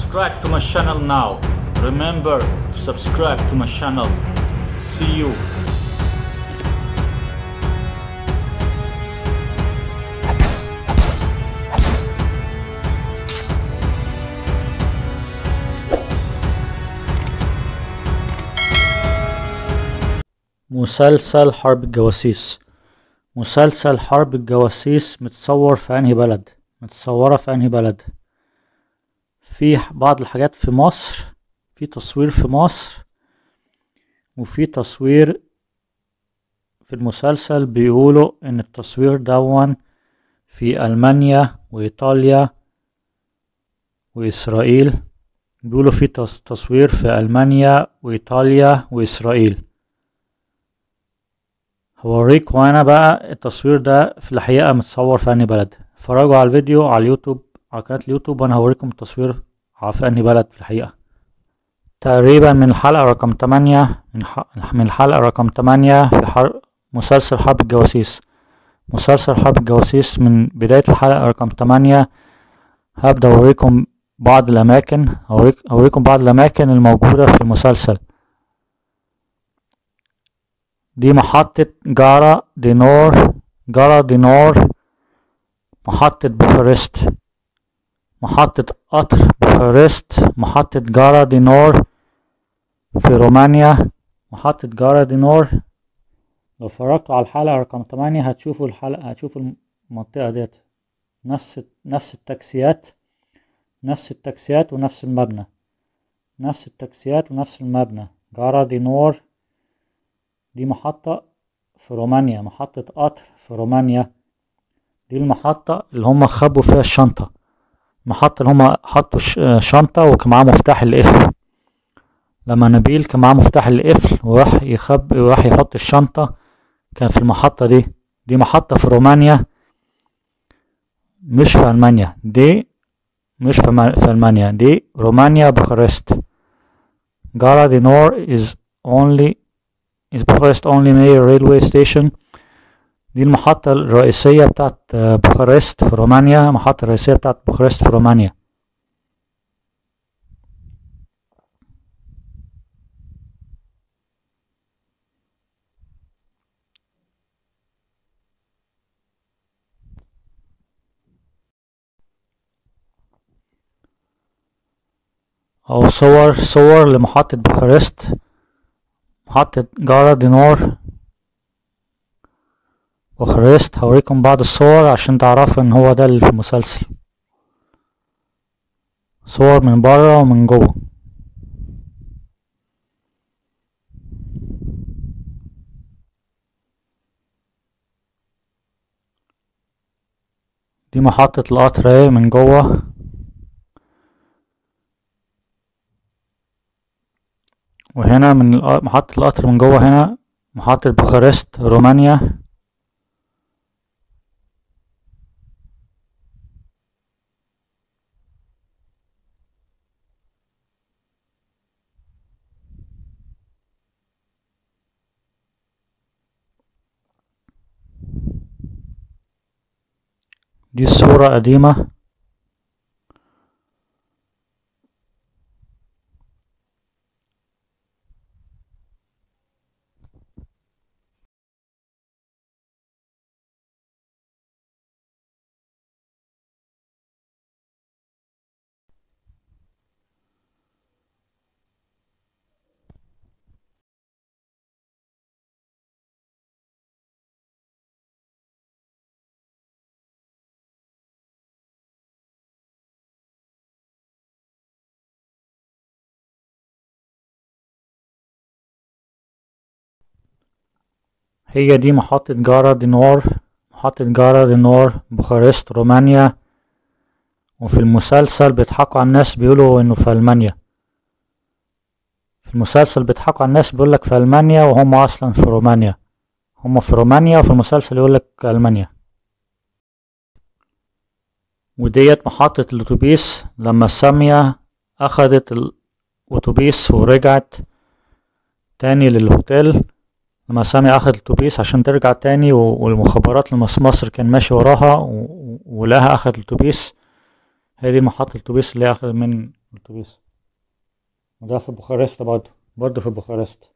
Subscribe to my channel now. Remember to subscribe to my channel. See you. مسلسل حرب الجواسيس مسلسل حرب الجواسيس متصور في انهي بلد متصورة في انهي بلد في بعض الحاجات في مصر في تصوير في مصر وفي تصوير في المسلسل بيقولوا ان التصوير دون في المانيا وايطاليا واسرائيل بيقولوا في تص- تصوير في المانيا وايطاليا واسرائيل هوريكوا انا بقى التصوير ده في الحقيقة متصور في انهي بلد اتفرجوا على الفيديو على اليوتيوب على قناة اليوتيوب وانا هوريكم التصوير ع- في انهي بلد في الحقيقة تقريبا من الحلقة رقم تمانية من, ح... من الحلقة رقم تمانية في حر... مسلسل حرب الجواسيس مسلسل حرب الجواسيس من بداية الحلقة رقم تمانية هبدأ أوريكم بعض الأماكن هوريك... هوريكم بعض الأماكن الموجودة في المسلسل دي محطة جارا دي نور جارا دي نور محطة بوخارست محطة قطر بوخارست محطة جارا دي نور في رومانيا محطة جارا دي نور لو اتفرجتوا على الحلقة رقم تمانية هتشوفوا الحلقة هتشوفوا المنطقة ديت نفس نفس التاكسيات نفس التاكسيات ونفس المبنى نفس التاكسيات ونفس المبنى جارا دي نور دي محطة في رومانيا محطة قطر في رومانيا دي المحطة اللي هم خبوا فيها الشنطة المحطة اللي هم حطوا ش- شنطة وكان معاه مفتاح القفل لما نبيل كان معاه مفتاح القفل وراح يخب وراح يحط الشنطة كان في المحطة دي دي محطة في رومانيا مش في ألمانيا دي مش في, ما- في ألمانيا دي رومانيا بوخارست جارا دي نور is only is Bucharest only major railway station دي المحطة الرئيسية بتاعت آه، بوخارست في رومانيا المحطة الرئيسية بتاعت بوخارست في رومانيا أو صور صور لمحطة بوخارست محطة جارا دي نور بوخارست هوريكم بعض الصور عشان تعرفوا ان هو ده اللي في المسلسل صور من بره ومن جوه دي محطة القطر اهي من جوه وهنا من الق- محطة القطر من جوه هنا محطة بوخارست رومانيا دي الصورة قديمة هي دي محطة جارا دي نور محطة جارا دي نور بوخارست رومانيا وفي المسلسل بيضحكوا على الناس بيقولوا انه في ألمانيا في المسلسل بيضحكوا على الناس بيقولك في ألمانيا وهم أصلا في رومانيا هم في رومانيا وفي المسلسل يقولك ألمانيا وديت محطة الأتوبيس لما سامية أخدت الأتوبيس ورجعت تاني للهوتيل لما سامي أخد الأتوبيس عشان ترجع تاني و- والمخابرات اللي في مصر كان ماشي وراها و- و- ولقاها أخد الأتوبيس هي دي محطة الأتوبيس اللي أخد من الأتوبيس وده في بوخارست برضه برضه في بوخارست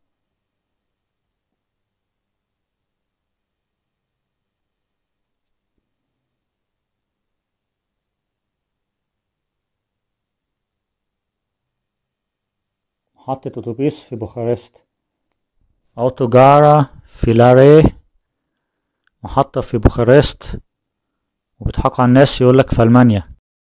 محطة أتوبيس في بوخارست أوتوغارا فيلاري محطة في بوخارست وبيضحكوا على الناس يقولك في ألمانيا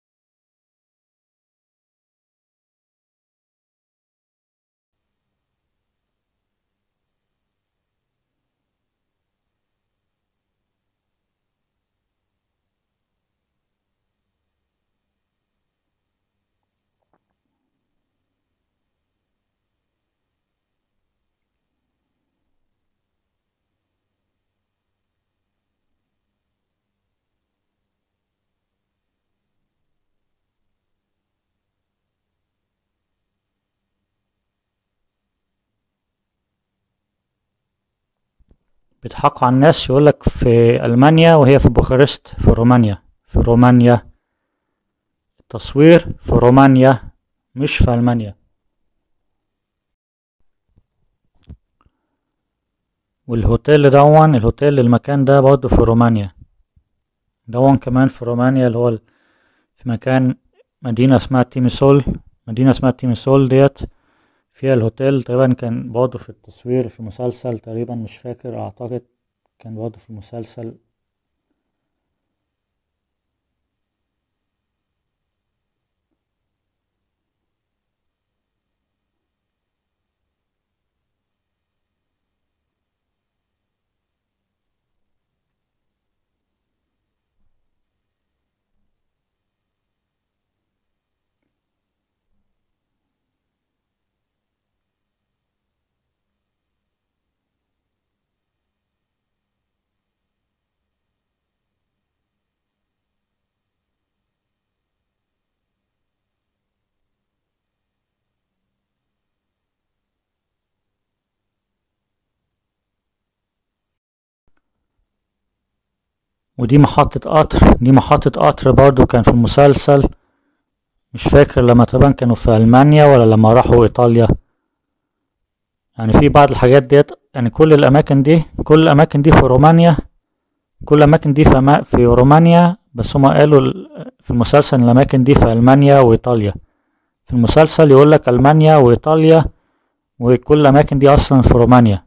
بيضحكوا على الناس يقولك في ألمانيا وهي في بوخارست في رومانيا في رومانيا التصوير في رومانيا مش في ألمانيا والهوتيل دون الهوتيل المكان ده برضه في رومانيا دون كمان في رومانيا اللي هو ال- في مكان مدينة اسمها تيميسول مدينة اسمها تيميسول ديت فيها الهوتيل تقريبا كان برضه في التصوير في مسلسل تقريبا مش فاكر اعتقد كان برضه في المسلسل ودي محطة قطر دي محطة قطر برضو كان في المسلسل مش فاكر لما تقريبا كانوا في ألمانيا ولا لما راحوا إيطاليا يعني في بعض الحاجات ديت يعني كل الأماكن دي كل الأماكن دي في رومانيا كل الأماكن دي في, أما في رومانيا بس هما قالوا ال- في المسلسل إن الأماكن دي في ألمانيا وإيطاليا في المسلسل يقولك ألمانيا وإيطاليا وكل الأماكن دي أصلا في رومانيا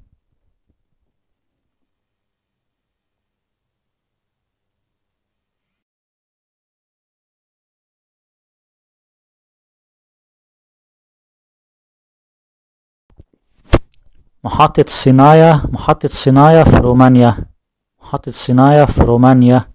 محطة سينايا محطة سينايا في رومانيا محطة سينايا في رومانيا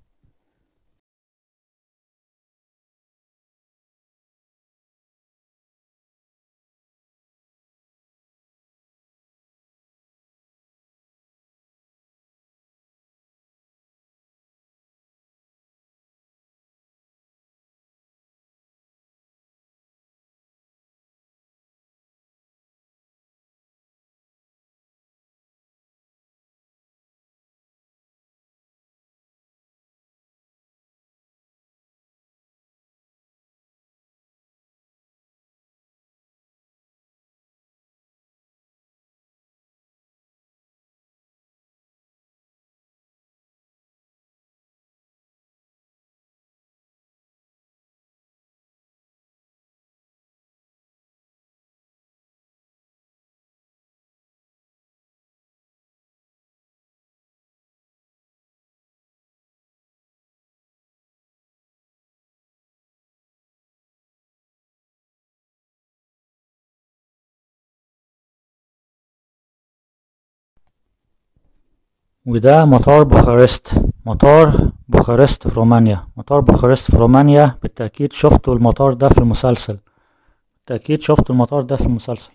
وده مطار بوخارست مطار بوخارست في رومانيا مطار بوخارست في رومانيا بالتأكيد شفتوا المطار ده في المسلسل بالتأكيد شفتوا المطار ده في المسلسل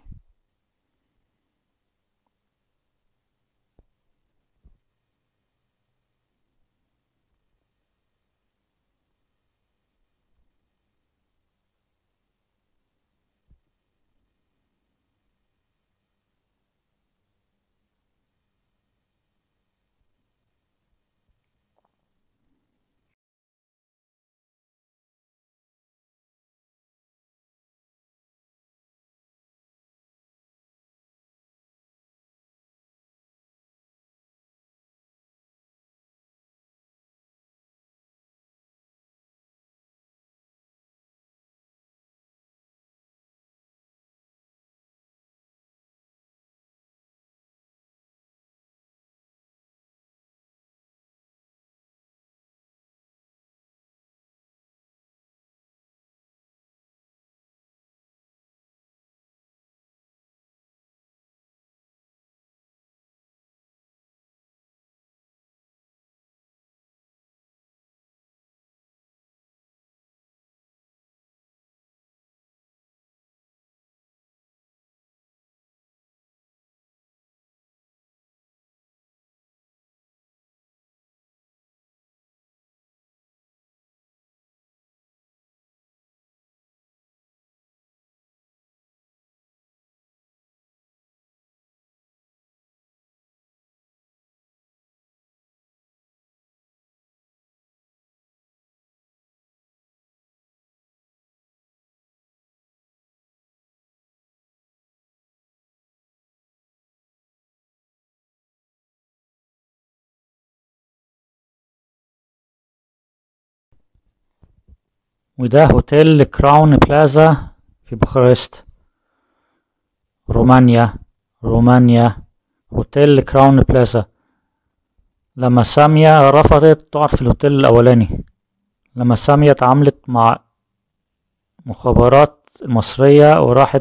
وده هوتيل كراون بلازا في بوخارست رومانيا رومانيا هوتيل كراون بلازا لما سامية رفضت تقعد في الهوتيل الأولاني لما سامية اتعاملت مع مخابرات مصرية وراحت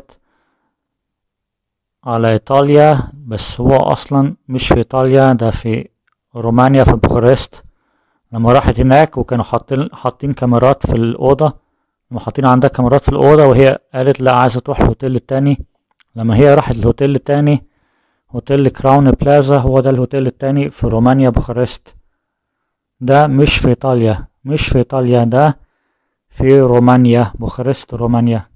على إيطاليا بس هو أصلا مش في إيطاليا ده في رومانيا في بوخارست لما راحت هناك وكانوا حاطين حاطين كاميرات في الأوضة لما حاطين عندها كاميرات في الأوضة وهي قالت لا عايزة تروح الهوتيل التاني لما هي راحت الهوتيل التاني هوتيل كراون بلازا هو ده الهوتيل التاني في رومانيا بوخارست ده مش في إيطاليا مش في إيطاليا ده في رومانيا بوخارست رومانيا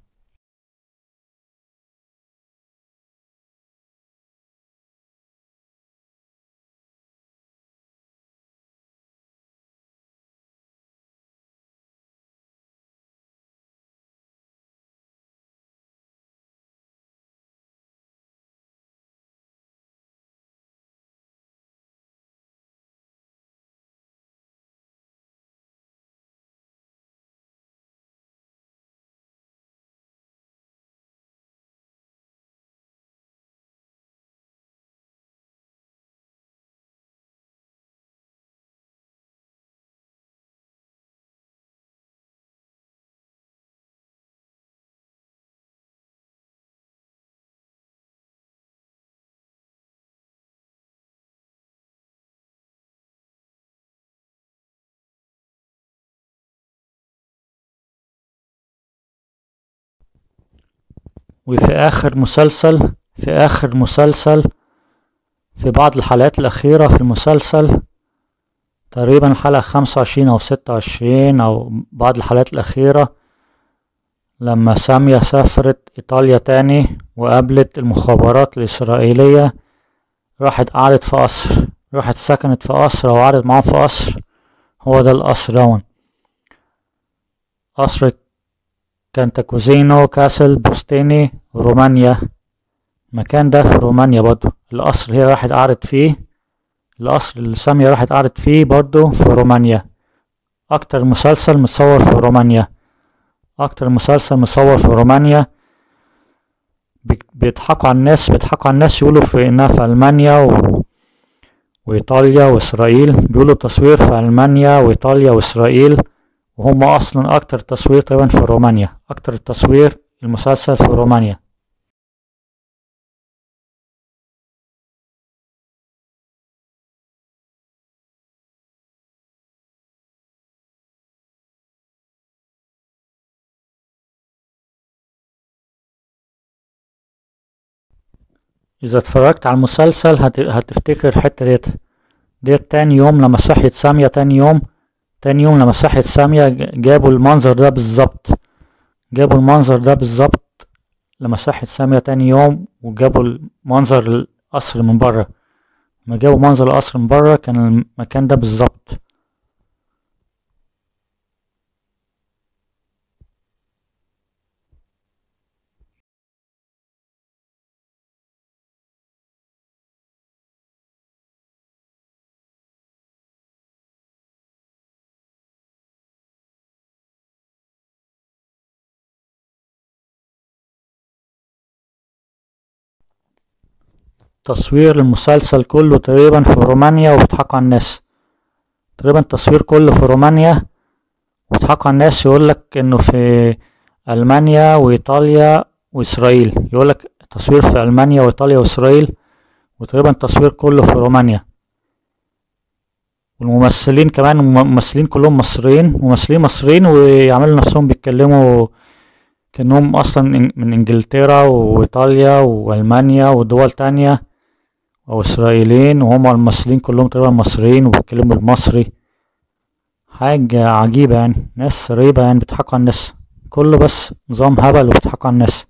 وفي آخر مسلسل في آخر مسلسل في بعض الحلقات الأخيرة في المسلسل تقريبا الحلقة خمسة وعشرين أو ستة وعشرين أو بعض الحلقات الأخيرة لما سامية سافرت إيطاليا تاني وقابلت المخابرات الإسرائيلية راحت قعدت في قصر راحت سكنت في قصر أو قعدت معاهم في قصر هو ده القصر دون قصر كانتاكوزينو كاسل بوستيني رومانيا المكان ده في رومانيا برضو القصر هي راحت قعدت فيه القصر اللي سامية راحت قعدت فيه برضو في رومانيا أكتر مسلسل متصور في رومانيا أكتر مسلسل مصور في رومانيا بيضحكوا على الناس بيضحكوا على الناس يقولوا في إنها في ألمانيا و... وإيطاليا وإسرائيل بيقولوا تصوير في ألمانيا وإيطاليا وإسرائيل وهم أصلا أكتر تصوير تقريبا في رومانيا أكتر تصوير المسلسل في رومانيا إذا اتفرجت على المسلسل هت... هتفتكر الحتة ديت ديت تاني يوم لما صحيت سامية تاني يوم تاني يوم لما صحيت سامية جابوا المنظر ده بالظبط جابوا المنظر ده بالظبط لما صحيت سامية تاني يوم وجابوا منظر القصر من بره لما جابوا منظر القصر من بره كان المكان ده بالظبط تصوير المسلسل كله تقريبا في رومانيا وبيضحكوا على الناس تقريبا التصوير كله في رومانيا وبيضحكوا على الناس يقولك انه في المانيا وايطاليا واسرائيل يقولك تصوير في المانيا وايطاليا واسرائيل وتقريبا التصوير كله في رومانيا والممثلين كمان الممثلين كلهم مصريين ممثلين مصريين ويعملوا نفسهم بيتكلموا كأنهم أصلا من إنجلترا وإيطاليا وألمانيا ودول تانية أو إسرائيليين وهم الممثلين كلهم تقريبا مصريين وبيتكلموا المصري حاجة عجيبة يعني ناس غريبة يعني بيضحكوا على الناس كله بس نظام هبل وبيضحكوا على الناس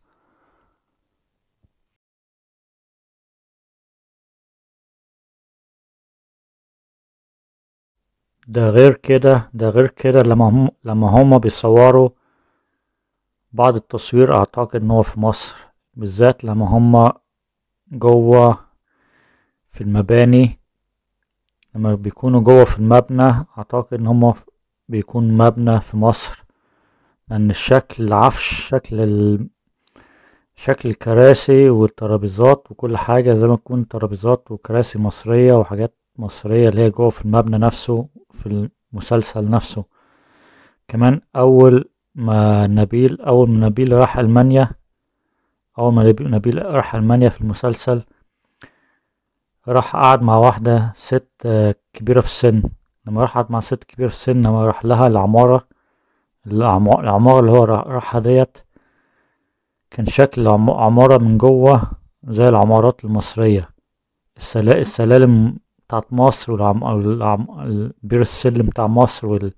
ده غير كده ده غير كده لما هم لما هما بيصوروا بعض التصوير اعتقد ان هو في مصر بالذات لما هما جوه في المباني لما بيكونوا جوه في المبنى اعتقد ان هما بيكون مبنى في مصر لأن الشكل العفش شكل ال... شكل الكراسي والترابيزات وكل حاجة زي ما تكون ترابيزات وكراسي مصرية وحاجات مصرية اللي هي جوه في المبنى نفسه في المسلسل نفسه كمان أول ما نبيل أول ما نبيل راح ألمانيا أول ما نبيل راح ألمانيا في المسلسل راح قعد مع واحدة ست كبيرة في السن لما راح قعد مع ست كبيرة في السن لما راح لها العمارة العمارة اللي هو راحها ديت كان شكل العمارة من جوه زي العمارات المصرية السلالم بتاعت مصر والعم... بير السلم بتاع مصر وال...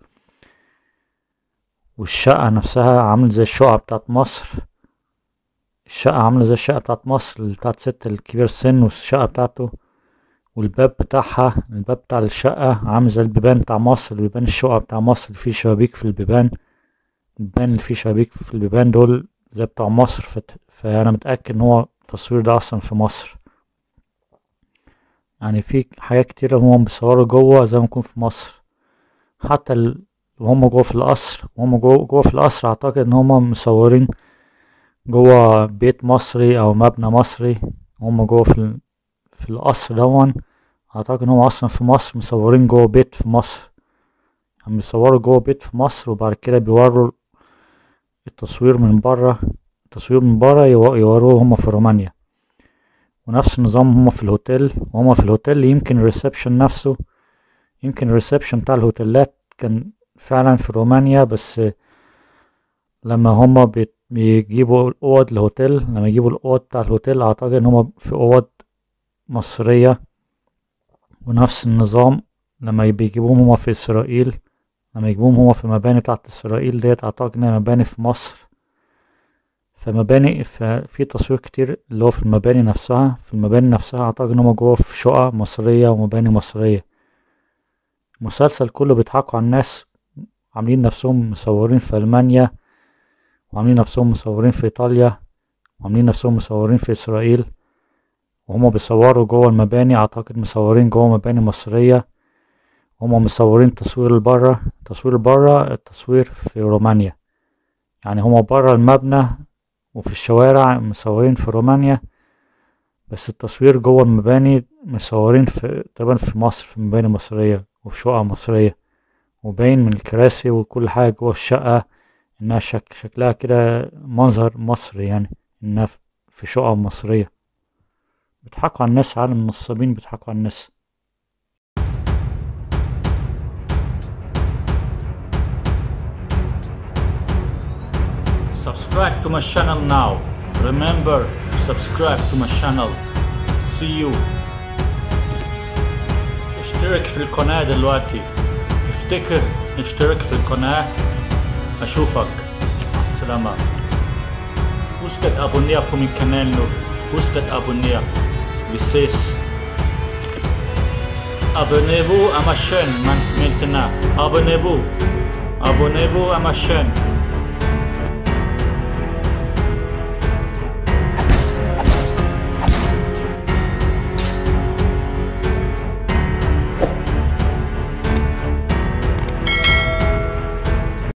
والشقة نفسها عامل زي الشقة بتاعت مصر الشقة عاملة زي الشقة بتاعت مصر بتاعت ست الكبير السن والشقة بتاعته والباب بتاعها الباب بتاع الشقة عامل زي البيبان بتاع مصر بيبان الشقة بتاع مصر اللي فيه شبابيك في البيبان البيبان اللي فيه شبابيك في البيبان دول زي بتوع مصر فت... فأنا متأكد إن هو التصوير ده أصلا في مصر يعني في حاجات كتيرة هما بيصوروا جوه زي ما يكون في مصر حتى ال... وهم جوه في القصر وهم جوه, جوه في القصر أعتقد إن هما مصورين جوه بيت مصري أو مبنى مصري هما جوه في ال... في القصر دون أعتقد إن هما أصلا في مصر مصورين جوه بيت في مصر يعني بيصوروا جوه بيت في مصر وبعد كده بيوروا التصوير من برا التصوير من برا يوروه هما في رومانيا ونفس النظام هما في الهوتيل وهما في الهوتيل يمكن الريسبشن نفسه يمكن الريسبشن بتاع الهوتيلات كان فعلا في رومانيا بس لما هما بيجيبوا الأوض الهوتيل لما يجيبوا الأوض بتاع الهوتيل أعتقد إن هما في أوض مصرية ونفس النظام لما بيجيبوهم هما في إسرائيل لما يجيبوهم هما في مباني بتاعت إسرائيل ديت أعتقد إنها مباني في مصر فمباني في تصوير كتير اللي هو في المباني نفسها في المباني نفسها أعتقد إن هما جوه في شقق مصرية ومباني مصرية المسلسل كله بيضحكوا على الناس عاملين نفسهم مصورين في ألمانيا وعاملين نفسهم مصورين في إيطاليا وعاملين نفسهم مصورين في إسرائيل وهما بيصوروا جوه المباني أعتقد مصورين جوه مباني مصرية هما مصورين تصوير البرة تصوير البرة التصوير في رومانيا يعني هما برا المبنى وفي الشوارع مصورين في رومانيا بس التصوير جوه المباني مصورين في تقريبا في مصر في مباني مصرية وفي شقق مصرية وباين من الكراسي وكل حاجة جوه الشقة إنها شك شكلها كده منظر مصري يعني إنها في شقق مصرية بيضحكوا على الناس عالم النصابين بيضحكوا على الناس Subscribe to my channel now. Remember to subscribe to my channel. See you. اشترك في القناة دلوقتي. افتكر اشترك في القناة. أشوفك. السلامة. Husk at abonnere på min kanal nu. Husk at abonnere. Vi ses. Abonnez-vous à ma chaîne maintenant. Abonnez-vous. Abonnez-vous à ma chaîne.